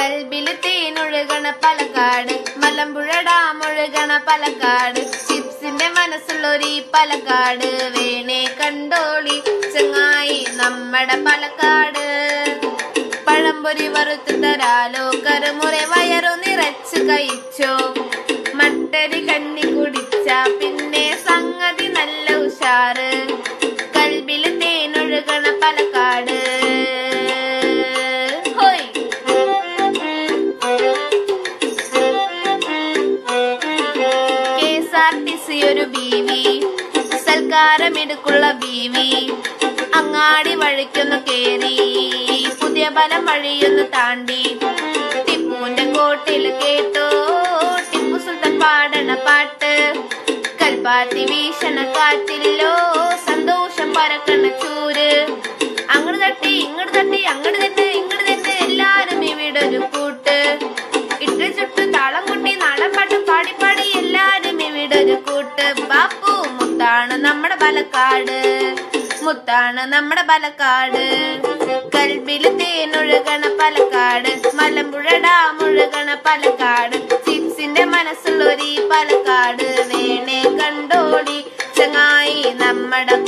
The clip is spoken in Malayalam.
കൽബില് തേനൊഴുകണ പാലക്കാട് മലമ്പുഴ ഡാം ഒഴുകണ പാലക്കാട് ചിപ്സിന്റെ മനസ്സുള്ളൊരു ഈ പാലക്കാട് വേണേ കണ്ടോളി ചങ്ങായി നമ്മടെ പാലക്കാട് പഴംപൊരി വറുത്ത് തരാലോ കരുമുറെ വയറു നിറച്ച് കഴിച്ചോ മട്ടരി കഞ്ഞി കുടിച്ച പിന്നെ സംഗതി നല്ല ഉഷാറ് കൽബില് തേനൊഴുകണ പാലക്കാട് ഹോയ് K S R T C ഒരു ബീവി സൽക്കാരമിടുക്കുള്ള ബീവി അങ്ങാടി വഴിക്കൊന്ന് കേറി പുതിയ ബലം വഴിയൊന്ന് താണ്ടി ടിപ്പുവിന്റെ കോട്ടിൽ കേട്ടോ ടിപ്പു സുൽത്താൻ പാടണ പാട്ട് കൽപ്പാത്തി വീശണ കാറ്റില്ലോ സന്തോഷം പരക്കണ ചൂര് അങ്ങോട്ട് തട്ടി ഇങ്ങോട്ട് തട്ടി അങ്ങോട്ട് തന്നെ ഇങ്ങോട്ട് തന്നെ എല്ലാരും ഇവിടെ ഒരു കൂട്ട് ഇട്ട് ചുട്ട് താളം കൊട്ടി നാടൻ പാട്ട് പാടി പാടി എല്ലാരും ഇവിടെ ഒരു കൂട്ട് ബാപ്പു മുത്താണ് നമ്മുടെ പാലക്കാട് മുത്താണ് നമ്മുടെ പാലക്കാട് കൽബില് തേനൊഴുകണ പാലക്കാട് മലമ്പുഴ ഡാം ഒഴുകണ പാലക്കാട് ചിപ്സിന്റെ മനസ്സുള്ളൊരു ഈ പാലക്കാട് വേണേ കണ്ടോടി ചങ്ങായി നമ്മുടെ